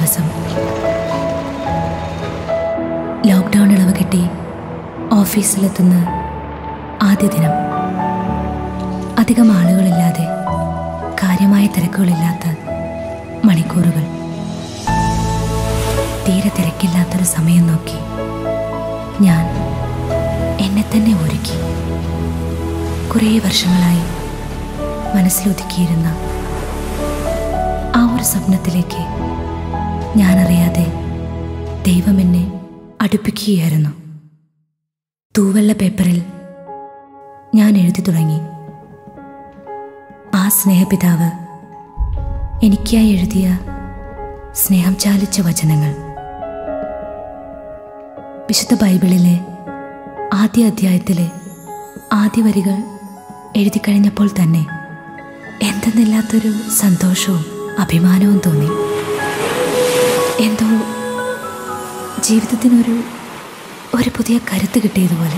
ദിവസം ലോക്ക്ഡൗൺ ഇളവ് കിട്ടി ഓഫീസിലെത്തുന്ന ആദ്യ ദിനം അധികം ആളുകളില്ലാതെ കാര്യമായ തിരക്കുകളില്ലാത്ത മണിക്കൂറുകൾ തീരെ തിരക്കില്ലാത്തൊരു സമയം നോക്കി ഞാൻ എന്നെ തന്നെ ഒരുക്കി കുറേ വർഷങ്ങളായി മനസ്സിലൊതുക്കിയിരുന്ന ആ ഒരു സ്വപ്നത്തിലേക്ക് ഞാനറിയാതെ ദൈവം എന്നെ അടുപ്പിക്കുകയായിരുന്നു തൂവെള്ള പേപ്പറിൽ ഞാൻ എഴുതി തുടങ്ങി ആ സ്നേഹപിതാവ് എനിക്കായി എഴുതിയ സ്നേഹം ചാലിച്ച വചനങ്ങൾ വിശുദ്ധ ബൈബിളിലെ ആദ്യ അധ്യായത്തിലെ ആദ്യ വരികൾ എഴുതി കഴിഞ്ഞപ്പോൾ തന്നെ എന്തെന്നില്ലാത്തൊരു സന്തോഷവും അഭിമാനവും തോന്നി എന്തോ ജീവിതത്തിനൊരു ഒരു പുതിയ കരുത്ത് കിട്ടിയതുപോലെ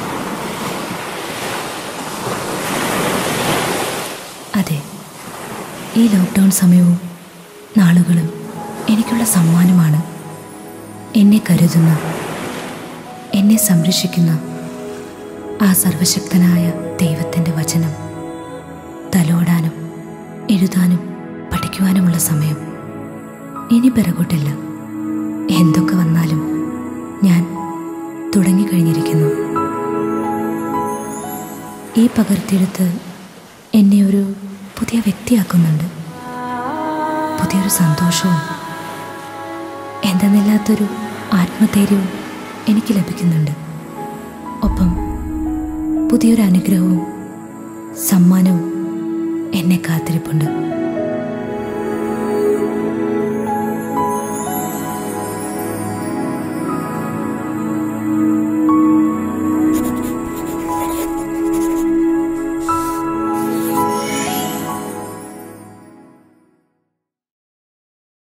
അതെ ഈ ലോക്ക്ഡൗൺ സമയവും നാളുകളും എനിക്കുള്ള സമ്മാനമാണ് എന്നെ കരുതുന്ന എന്നെ സംരക്ഷിക്കുന്ന ആ സർവശക്തനായ ദൈവത്തിൻ്റെ വചനം തലോടാനും എഴുതാനും പഠിക്കുവാനുമുള്ള സമയം ഇനി പിറകോട്ടില്ല എന്തൊക്കെ വന്നാലും ഞാൻ തുടങ്ങിക്കഴിഞ്ഞിരിക്കുന്നു ഈ പകർത്തിയെടുത്ത് എന്നെ ഒരു പുതിയ വ്യക്തിയാക്കുന്നുണ്ട് പുതിയൊരു സന്തോഷവും എന്തെന്നില്ലാത്തൊരു ആത്മധൈര്യവും എനിക്ക് ലഭിക്കുന്നുണ്ട് ഒപ്പം പുതിയൊരു അനുഗ്രഹവും സമ്മാനവും എന്നെ കാത്തിരിപ്പുണ്ട്